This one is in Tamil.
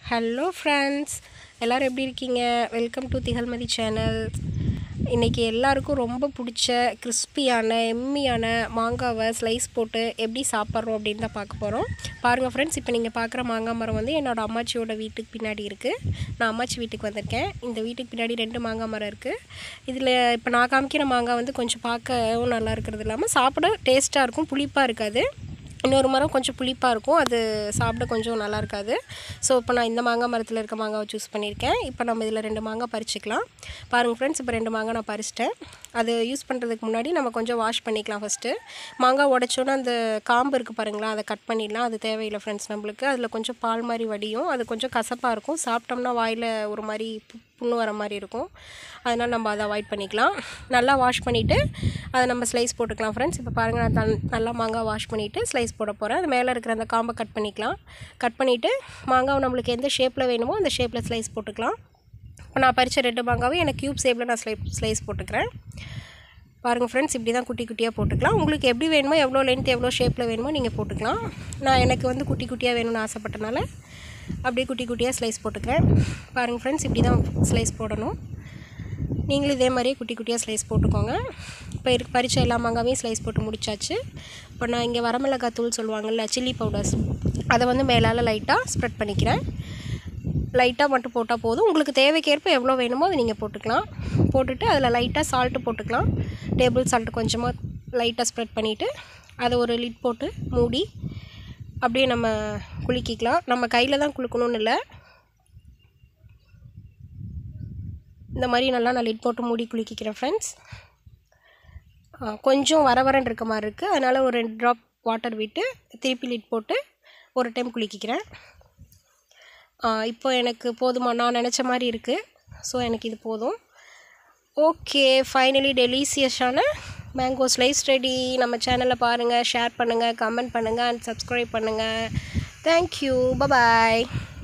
ஹலோ ஃப்ரெண்ட்ஸ் எல்லோரும் எப்படி இருக்கீங்க வெல்கம் டு திகழ்மதி சேனல் இன்றைக்கி எல்லாருக்கும் ரொம்ப பிடிச்ச கிறிஸ்பியான எம்மியான மாங்காவை ஸ்லைஸ் போட்டு எப்படி சாப்பிட்றோம் அப்படின்னு தான் பார்க்க போகிறோம் பாருங்கள் ஃப்ரெண்ட்ஸ் இப்போ நீங்கள் பார்க்குற மாங்காய் மரம் வந்து என்னோடய அம்மாச்சியோட வீட்டுக்கு பின்னாடி இருக்குது நான் அம்மாச்சி வீட்டுக்கு வந்திருக்கேன் இந்த வீட்டுக்கு பின்னாடி ரெண்டு மாங்காய் மரம் இருக்குது இதில் இப்போ நான் காமிக்கிற மாங்காய் வந்து கொஞ்சம் பார்க்கவும் நல்லா இருக்கிறது இல்லாமல் சாப்பிட டேஸ்ட்டாக இருக்கும் புளிப்பாக இருக்காது இன்னொரு மரம் கொஞ்சம் புளிப்பாக இருக்கும் அது சாப்பிட கொஞ்சம் நல்லா இருக்காது ஸோ இப்போ நான் இந்த மாங்காய் மரத்தில் இருக்க மாங்காவை சூஸ் பண்ணியிருக்கேன் இப்போ நம்ம இதில் ரெண்டு மாங்காய் பறிச்சுக்கலாம் பாருங்கள் ஃப்ரெண்ட்ஸ் இப்போ ரெண்டு மாங்காய் நான் பறிச்சிட்டேன் அது யூஸ் பண்ணுறதுக்கு முன்னாடி நம்ம கொஞ்சம் வாஷ் பண்ணிக்கலாம் ஃபஸ்ட்டு மாங்காய் உடச்சோன்னே அந்த காம்பு இருக்குது பாருங்களா அதை கட் பண்ணிடலாம் அது தேவையில்லை ஃப்ரெண்ட்ஸ் நம்மளுக்கு அதில் கொஞ்சம் பால் மாதிரி வடியும் அது கொஞ்சம் கசப்பாக இருக்கும் சாப்பிட்டோம்னா வாயில் ஒரு மாதிரி பு- புண்ணு வர மாதிரி இருக்கும் அதனால் நம்ம அதை அவாய்ட் பண்ணிக்கலாம் நல்லா வாஷ் பண்ணிவிட்டு அதை நம்ம ஸ்லைஸ் போட்டுக்கலாம் ஃப்ரெண்ட்ஸ் இப்போ பாருங்கள் நான் தன் நல்லா மாங்காய் வாஷ் பண்ணிவிட்டு ஸ்லைஸ் போட போகிறேன் அது மேலே இருக்கிற அந்த காம்பை கட் பண்ணிக்கலாம் கட் பண்ணிவிட்டு மாங்காவை நம்மளுக்கு எந்த ஷேப்பில் வேணுமோ அந்த ஷேப்பில் ஸ்லைஸ் போட்டுக்கலாம் இப்போ நான் பறித்த ரெண்டு மாங்காவும் எனக்கு க்யூப் ஷேப்பில் நான் ஸ்லை ஸ்லைஸ் போட்டுக்கிறேன் பாருங்கள் ஃப்ரெண்ட்ஸ் இப்படி தான் குட்டி குட்டியாக போட்டுக்கலாம் உங்களுக்கு எப்படி வேணுமோ எவ்வளோ லென்த் எவ்வளோ ஷேப்பில் வேணுமோ நீங்கள் போட்டுக்கலாம் நான் எனக்கு வந்து குட்டி குட்டியாக வேணும்னு ஆசைப்பட்டனால அப்படியே குட்டி குட்டியாக ஸ்லைஸ் போட்டுக்கிறேன் பாருங்கள் ஃப்ரெண்ட்ஸ் இப்படி தான் ஸ்லைஸ் போடணும் நீங்களும் இதே மாதிரியே குட்டி குட்டியாக ஸ்லைஸ் போட்டுக்கோங்க இப்போ இருக்கு பறிச்ச எல்லா மாங்காவையும் ஸ்லைஸ் போட்டு முடிச்சாச்சு இப்போ நான் இங்கே வரமிளகாய் தூள் சொல்லுவாங்கள்ல சில்லி பவுடர்ஸ் அதை வந்து மேலால் லைட்டாக ஸ்ப்ரெட் பண்ணிக்கிறேன் லைட்டாக மட்டும் போட்டால் போதும் உங்களுக்கு தேவைக்கேற்ப எவ்வளோ வேணுமோ அதை நீங்கள் போட்டுக்கலாம் போட்டுட்டு அதில் லைட்டாக சால்ட்டு போட்டுக்கலாம் டேபிள் சால்ட்டு கொஞ்சமாக லைட்டாக ஸ்ப்ரெட் பண்ணிவிட்டு அதை ஒரு லிட் போட்டு மூடி அப்படியே நம்ம குலுக்கிக்கலாம் நம்ம கையில் தான் குலுக்கணும்னு இல்லை இந்த மாதிரி நல்லா நான் லிட் போட்டு மூடி குலுக்கிக்கிறேன் ஃப்ரெண்ட்ஸ் கொஞ்சம் வர வரன்னு இருக்க மாதிரி இருக்குது அதனால் ஒரு ரெண்டு ட்ராப் வாட்டர் விட்டு திருப்பி லிட் போட்டு ஒரு டைம் குலுக்கிக்கிறேன் ஆ, இப்போ எனக்கு போதுமா நான் நினச்ச மாதிரி இருக்குது ஸோ எனக்கு இது போதும் ஓகே ஃபைனலி டெலிசியஸான மேங்கோ ஸ்லைஸ் ரெடி நம்ம சேனலை பாருங்கள் ஷேர் பண்ணுங்கள் கமெண்ட் பண்ணுங்கள் அண்ட் சப்ஸ்கிரைப் பண்ணுங்கள் தேங்க்யூ பபாய்